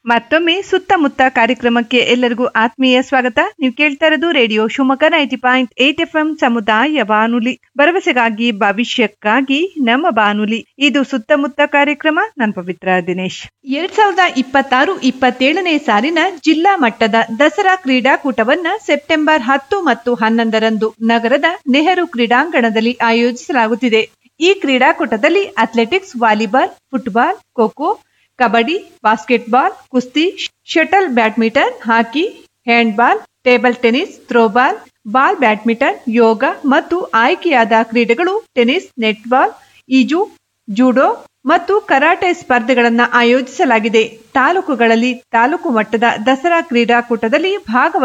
ಮತ್ತೊಮ್ಮೆ ಸುತ್ತಮುತ್ತ ಕಾರ್ಯಕ್ರಮಕ್ಕೆ ಎಲ್ಲರಿಗೂ ಆತ್ಮೀಯ ಸ್ವಾಗತ ನೀವು ಕೇಳ್ತಾ ಇರೋದು radio Shivamogga ninety point eight F M ಸಮುದಾಯ ಬಾನುಲಿ ಭರವಸೆಗಾಗಿ ಭವಿಷ್ಯಕ್ಕಾಗಿ ನಮ್ಮ ಬಾನುಲಿ ಇದು ಸುತ್ತಮುತ್ತ ಕಾರ್ಯಕ್ರಮ ನಾನು ಪವಿತ್ರ ದಿನೇಶ್ ಎರಡ್ ಸಾವಿರದ ಇಪ್ಪತ್ತಾರು ಇಪ್ಪತ್ತೇಳನೇ ಸಾಲಿನ ಜಿಲ್ಲಾ ಮಟ್ಟದ ದಸರಾ ಕ್ರೀಡಾಕೂಟವನ್ನ ಸೆಪ್ಟೆಂಬರ್ ಹತ್ತು ಮತ್ತು ಹನ್ನೊಂದರಂದು ನಗರದ ನೆಹರು ಕ್ರೀಡಾಂಗಣದಲ್ಲಿ ಆಯೋಜಿಸಲಾಗುತ್ತಿದೆ ಈ ಕ್ರೀಡಾಕೂಟದಲ್ಲಿ athletics volleyball football kho kho kabaddi basketball ಕುಸ್ತಿ shuttle badminton hockey handball table tennis throwball ball badminton yoga ಮತ್ತು ಆಯ್ಕೆಯಾದ ಕ್ರೀಡೆಗಳು ಟೆನ್ನಿಸ್ ನೆಟ್ಬಾಲ್ ಈಜು ಜೂಡೋ ಮತ್ತು ಕರಾಟೆ ಸ್ಪರ್ಧೆಗಳನ್ನು ಆಯೋಜಿಸಲಾಗಿದೆ ತಾಲೂಕುಗಳಲ್ಲಿ ತಾಲೂಕು ಮಟ್ಟದ ದಸರಾ ಕ್ರೀಡಾಕೂಟದಲ್ಲಿ ಭಾಗವ